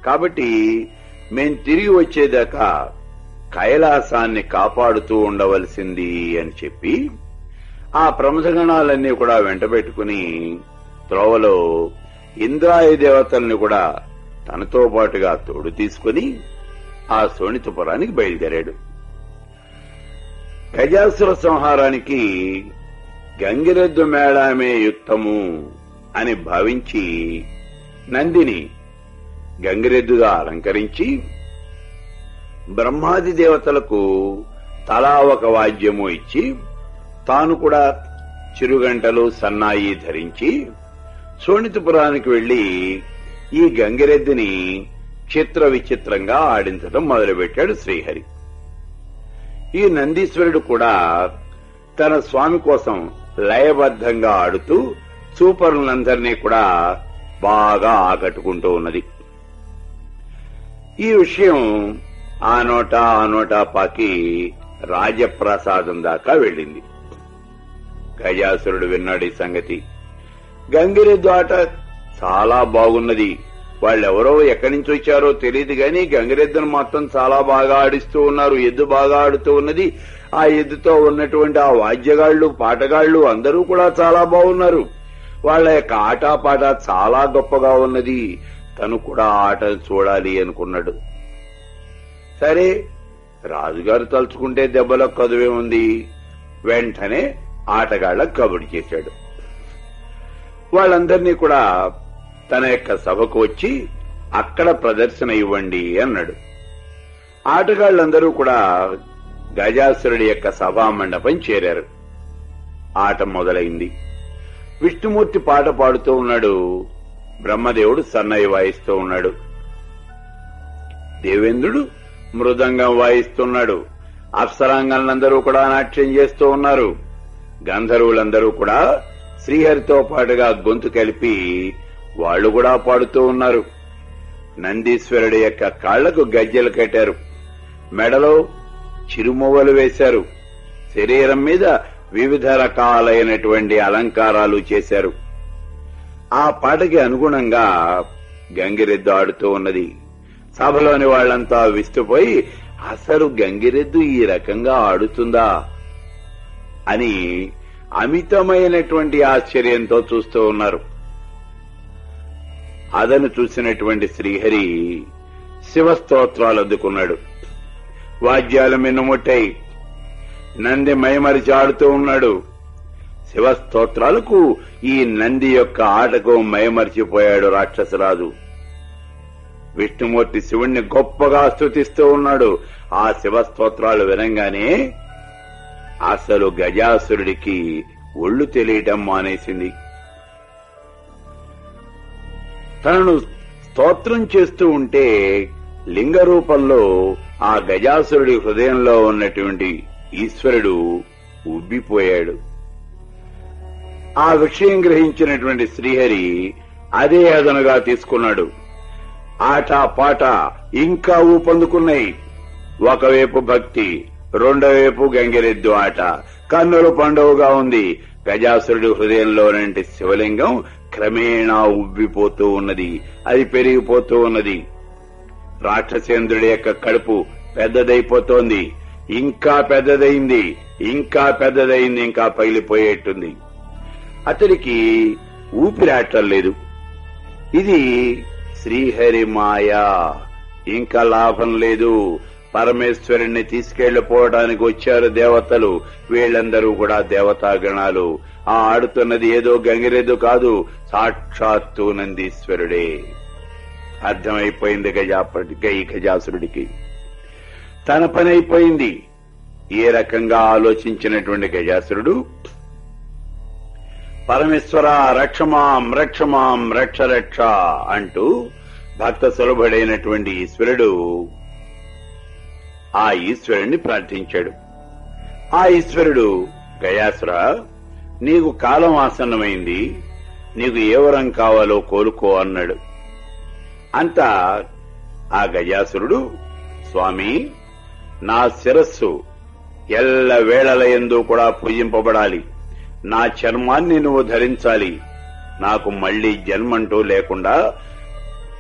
కాబట్టి మేం తిరిగి వచ్చేదాకా కైలాసాన్ని కాపాడుతూ ఉండవలసింది అని చెప్పి ఆ ప్రమథగణాలన్నీ కూడా వెంటబెట్టుకుని త్రోవలో ఇంద్రాయ దేవతల్ని కూడా తనతో పాటుగా తోడు తీసుకుని ఆ శోణితపురానికి బయలుదేరాడు గజాసుర సంహారానికి గంగిరెద్దు మేళామే యుక్తము అని భావించి నందిని గంగిరెద్దుగా అలంకరించి బ్రహ్మాది దేవతలకు తలా ఒక వాద్యము ఇచ్చి తాను కూడా చిరుగంటలు సన్నాయి ధరించి శోణితపురానికి వెళ్లి ఈ గంగిరెద్దిని చిత్ర విచిత్రంగా ఆడించడం మొదలుపెట్టాడు శ్రీహరి ఈ నందీశ్వరుడు కూడా తన స్వామి కోసం లయబద్ధంగా ఆడుతూ సూపర్లందరినీ కూడా బాగా ఆకట్టుకుంటూ ఉన్నది ఈ విషయం ఆ నోట ఆ నోట పాకి రాజప్రసాదం దాకా వెళ్ళింది గజాసురుడు విన్నాడు ఈ సంగతి గంగిరెద్దు ఆట చాలా బాగున్నది వాళ్ళెవరో ఎక్కడి నుంచి వచ్చారో తెలియదు గాని గంగిరెద్దును మొత్తం చాలా బాగా ఆడిస్తూ ఉన్నారు ఎద్దు బాగా ఆడుతూ ఉన్నది ఆ ఎద్దుతో ఉన్నటువంటి ఆ వాద్యగాళ్లు పాటగాళ్లు అందరూ కూడా చాలా బాగున్నారు వాళ్ళ యొక్క ఆట పాట చాలా గొప్పగా ఉన్నది తను కూడా ఆ ఆట చూడాలి అనుకున్నాడు సరే రాజుగారు తలుచుకుంటే దెబ్బలకు కదువే ఉంది వెంటనే ఆటగాళ్లకు కబురు చేశాడు వాళ్ళందరినీ కూడా తన యొక్క సభకు వచ్చి అక్కడ ప్రదర్శన ఇవ్వండి అన్నాడు ఆటగాళ్లందరూ కూడా గజాసురుడి యొక్క సభా మండపం చేరారు ఆట మొదలైంది విష్ణుమూర్తి పాట పాడుతూ ఉన్నాడు బ్రహ్మదేవుడు సన్నయ్య వాయిస్తూ ఉన్నాడు దేవేంద్రుడు మృదంగం వాయిస్తున్నాడు అప్సరాంగంలందరూ కూడా నాట్యం చేస్తూ ఉన్నారు గంధర్వులందరూ కూడా శ్రీహరితో పాటుగా గొంతు కలిపి వాళ్ళు కూడా పాడుతూ ఉన్నారు నందీశ్వరుడి యొక్క కాళ్లకు గజ్జెలు కట్టారు మెడలో చిరుమువ్వలు వేశారు శరీరం మీద వివిధ రకాలైనటువంటి అలంకారాలు చేశారు ఆ పాటకి అనుగుణంగా గంగిరెద్దు ఆడుతూ ఉన్నది సభలోని వాళ్ళంతా విస్తుపోయి అసలు గంగిరెద్దు ఈ రకంగా ఆడుతుందా అని అమితమైనటువంటి ఆశ్చర్యంతో చూస్తూ ఉన్నారు అదను చూసినటువంటి శ్రీహరి శివస్తోత్రాలు అందుకున్నాడు వాద్యాలు మిన్నుముట్టాయి నంది మైమరిచి ఆడుతూ ఉన్నాడు శివస్తోత్రాలకు ఈ నంది యొక్క ఆటకు మైమరిచిపోయాడు రాక్షసరాజు విష్ణుమూర్తి శివుణ్ణి గొప్పగా స్తుతిస్తూ ఉన్నాడు ఆ శివస్తోత్రాలు వినంగానే అసలు గజాసురుడికి ఒళ్ళు తెలియటం మానేసింది తనను స్తోత్రం చేస్తూ ఉంటే లింగ రూపంలో ఆ గజాసురుడి హృదయంలో ఉన్నటువంటి ఈశ్వరుడు ఉబ్బిపోయాడు ఆ విషయం గ్రహించినటువంటి శ్రీహరి అదే అదనుగా తీసుకున్నాడు ఆట పాట ఇంకా ఊపందుకున్నాయి ఒకవైపు భక్తి రెండో వైపు గంగిరెద్దు ఆట కన్నుల పండుగగా ఉంది గజాసురుడి హృదయంలోనంటి శివలింగం క్రమేణా ఉబ్బిపోతూ ఉన్నది అది పెరిగిపోతూ ఉన్నది రాక్షసేంద్రుడి యొక్క కడుపు పెద్దదైపోతోంది ఇంకా పెద్దదైంది ఇంకా పెద్దదైంది ఇంకా పగిలిపోయేట్టుంది అతనికి ఊపిరాటం లేదు ఇది శ్రీహరి మాయ ఇంకా లాభం లేదు పరమేశ్వరుణ్ణి తీసుకెళ్లిపోవడానికి వచ్చారు దేవతలు వీళ్ళందరూ కూడా దేవతాగణాలు ఆ ఆడుతున్నది ఏదో గంగిరెద్దు కాదు సాక్షాత్తు నందీశ్వరుడే అర్థమైపోయింది గజాపటి ఈ గజాసురుడికి తన పని అయిపోయింది ఏ రకంగా ఆలోచించినటువంటి గజాసురుడు పరమేశ్వర రక్షమాం రక్షమాం రక్ష రక్ష అంటూ భక్త సులభుడైనటువంటి ఈశ్వరుడు ఆ ఈశ్వరుణ్ణి ప్రార్థించాడు ఆ ఈశ్వరుడు గయాసుర నీకు కాలం ఆసన్నమైంది నీకు ఏ వరం కావాలో కోరుకో అన్నాడు అంతా ఆ గజాసురుడు స్వామి నా శిరస్సు ఎల్ల వేళలయందు కూడా పూజింపబడాలి నా చర్మాన్ని నువ్వు ధరించాలి నాకు మళ్లీ జన్మంటూ లేకుండా